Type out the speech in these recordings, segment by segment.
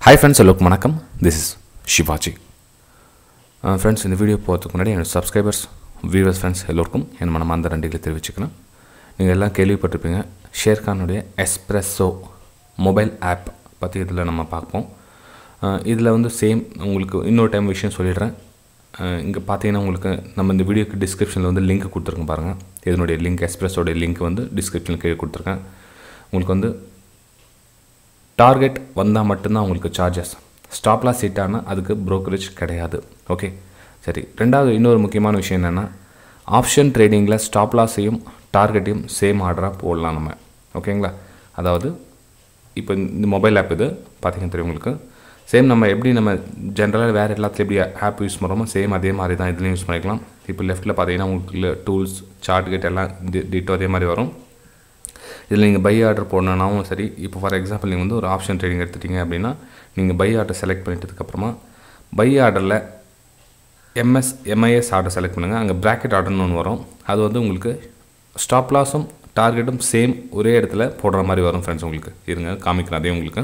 hi friends எல்லோருக்கும் வணக்கம் this is Sivaji friends இந்த வீடியோ போகிறதுக்கு முன்னாடி என்னோட சப்ஸ்கிரைபர்ஸ் வியூவர்ஸ் ஃப்ரெண்ட்ஸ் எல்லோருக்கும் என் மனமார்ந்த நன்றிகளை தெரிவிச்சுக்கணும் நீங்கள் எல்லாம் கேள்விப்பட்டிருப்பீங்க ஷேர்கானுடைய எஸ்ப்ரெஸ்ஸோ மொபைல் ஆப் பற்றி இதில் நம்ம பார்ப்போம் இதில் வந்து சேம் உங்களுக்கு இன்னொரு டைம் விஷயம் சொல்லிடுறேன் இங்கே பார்த்தீங்கன்னா உங்களுக்கு நம்ம இந்த வீடியோக்கு டிஸ்கிரிப்ஷனில் வந்து லிங்க் கொடுத்துருக்கேன் பாருங்கள் இதனுடைய லிங்க் எக்ஸ்பிரஸோடைய லிங்க் வந்து டிஸ்கிரிப்ஷனில் கீழே கொடுத்துருக்கேன் உங்களுக்கு வந்து டார்கெட் வந்தால் மட்டும்தான் உங்களுக்கு சார்ஜஸ் ஸ்டாப்லாஸ் ஹிட் ஆனால் அதுக்கு brokerage கிடையாது ஓகே சரி ரெண்டாவது இன்னொரு முக்கியமான விஷயம் என்னென்னா ஆப்ஷன் ட்ரேடிங்கில் ஸ்டாப்லாஸையும் டார்கெட்டையும் சேம் ஆர்டராக போடலாம் நம்ம ஓகேங்களா அதாவது இப்போ இந்த மொபைல் ஆப் இது பார்த்தீங்கன்னா தெரியும் உங்களுக்கு சேம் நம்ம எப்படி நம்ம ஜென்ரலாக வேறு எல்லாத்துலையும் எப்படி ஆப் யூஸ் பண்ணுறோமோ சேம் அதே மாதிரி தான் இதுலேயும் யூஸ் பண்ணிக்கலாம் இப்போ லெஃப்ட்டில் பார்த்தீங்கன்னா உங்களுக்கு டூல்ஸ் சார்ட் கேட் எல்லாம் டிட்டோ அதே மாதிரி வரும் இதில் நீங்கள் பை ஆர்டர் போடணுன்னாவும் சரி இப்போ ஃபார் எக்ஸாம்பிள் நீங்கள் வந்து ஒரு ஆப்ஷன் ட்ரேடிங் எடுத்துட்டீங்க அப்படின்னா நீங்கள் பை ஆர்டர் செலக்ட் பண்ணிட்டதுக்கப்புறமா பை ஆர்டரில் எம்எஸ் எம்ஐஎஸ் ஆர்டர் செலக்ட் பண்ணுங்கள் அங்கே ப்ராக்கெட் ஆர்டர்னு ஒன்று வரும் அது வந்து உங்களுக்கு ஸ்டாப் லாஸும் டார்கெட்டும் சேம் ஒரே இடத்துல போடுற மாதிரி வரும் ஃப்ரெண்ட்ஸ் உங்களுக்கு இருங்க காமிக்கிறேன் அதே உங்களுக்கு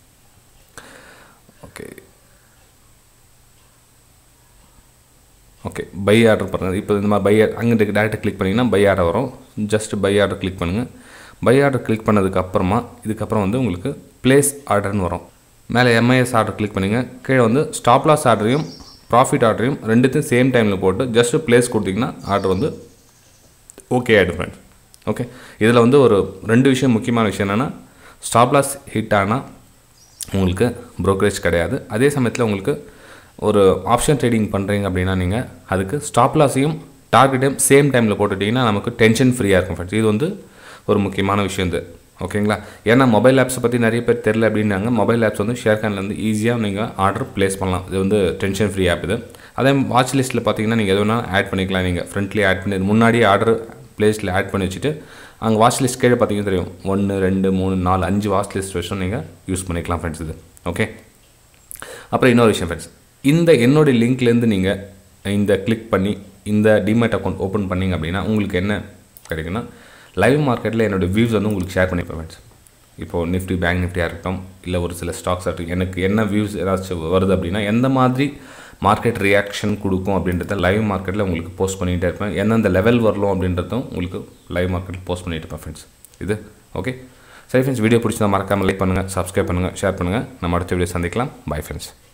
ஓகே ஓகே பை ஆர்டர் பண்ணுறது இப்போ இந்த மாதிரி பை அங்கே டேரெக்டாக கிளிக் பண்ணிங்கன்னா பை ஆர்டர் வரும் ஜஸ்ட் பை ஆர்டர் கிளிக் பண்ணுங்கள் பை ஆர்டர் கிளிக் பண்ணதுக்கு அப்புறமா இதுக்கப்புறம் வந்து உங்களுக்கு ப்ளேஸ் ஆர்டர்னு வரும் மேலே எம்ஐஎஸ் ஆர்டர் கிளிக் பண்ணுங்கள் கீழே வந்து ஸ்டாப் லாஸ் ஆர்டரையும் ப்ராஃபிட் ஆர்டரையும் ரெண்டுத்தையும் சேம் டைமில் போட்டு ஜஸ்ட் ப்ளேஸ் கொடுத்தீங்கன்னா ஆர்டர் வந்து ஓகே ஆகிடும் ஃப்ரெண்ட்ஸ் ஓகே இதில் வந்து ஒரு ரெண்டு விஷயம் முக்கியமான விஷயம் என்னென்னா ஸ்டாப் லாஸ் ஹிட் ஆனால் உங்களுக்கு brokerage கிடையாது அதே சமயத்தில் உங்களுக்கு ஒரு ஆப்ஷன் ட்ரேடிங் பண்ணுறீங்க அப்படின்னா நீங்கள் அதுக்கு ஸ்டாப் லாஸையும் டார்கெட்டையும் சேம் டைமில் போட்டுட்டிங்கன்னா நமக்கு டென்ஷன் ஃப்ரீயாக இருக்கும் ஃப்ரெண்ட்ஸ் இது வந்து ஒரு முக்கியமான விஷயம் இது ஓகேங்களா ஏன்னா மொபைல் ஆப்ஸை பற்றி நிறைய பேர் தெரில அப்படின்னாங்க மொபைல் ஆப்ஸ் வந்து ஷேர்கான்லேருந்து ஈஸியாக நீங்கள் ஆர்டர் ப்ளேஸ் பண்ணலாம் இது வந்து டென்ஷன் ஃப்ரீ ஆப் இது அதே வாட்ச் லிஸ்ட்டில் பார்த்தீங்கன்னா நீங்கள் எது வேணால் ஆட் பண்ணிக்கலாம் நீங்கள் ஃப்ரண்ட்லேயே ஆட் பண்ணி முன்னாடியே ஆர்டர் ப்ளேஸில் ஆட் பண்ணி வச்சுட்டு அங்கே வாட்ச் லிஸ்ட் கீழே பார்த்தீங்கன்னா தெரியும் ஒன்று ரெண்டு மூணு நாலு அஞ்சு வாட்ச் லிஸ்ட் வச்சும் நீங்கள் யூஸ் பண்ணிக்கலாம் ஃப்ரெண்ட்ஸ் இது ஓகே அப்புறம் இன்னொரு விஷயம் ஃப்ரெண்ட்ஸ் இந்த என்னுடைய லிங்க்லேருந்து நீங்கள் இந்த கிளிக் பண்ணி இந்த டிமேட் அக்கௌண்ட் ஓப்பன் பண்ணிங்க அப்படின்னா உங்களுக்கு என்ன கிடைக்குன்னா லைவ் மார்க்கெட்டில் என்னோடய வியூஸ் வந்து உங்களுக்கு ஷேர் பண்ணிப்பேன் ஃப்ரெண்ட்ஸ் இப்போது நிஃப்டி பேங்க் நிஃப்டியாக இருக்கட்டும் இல்லை ஒரு சில ஸ்டாக்ஸ் இருக்கட்டும் எனக்கு என்ன வியூஸ் ஏதாச்சும் வருது அப்படின்னா எந்த மாதிரி மார்க்கெட் ரியாக்ஷன் கொடுக்கும் அப்படின்றத லைவ் மார்க்கெட்டில் உங்களுக்கு போஸ்ட் பண்ணிகிட்டே இருப்பேன் எந்தெந்த லெவல் வரலும் அப்படின்றதும் உங்களுக்கு லைவ் மார்க்கெட்டில் போஸ்ட் பண்ணிட்டு இருப்பேன் ஃப்ரெண்ட்ஸ் இது ஓகே சரி ஃப்ரெண்ட்ஸ் வீடியோ பிடிச்சா மறக்காமல் லைக் பண்ணுங்கள் சப்ஸ்கிரைப் பண்ணுங்கள் ஷேர் பண்ணுங்கள் நம்ம அடுத்த வீடியோ சந்திக்கலாம் பை ஃப்ரெண்ட்ஸ்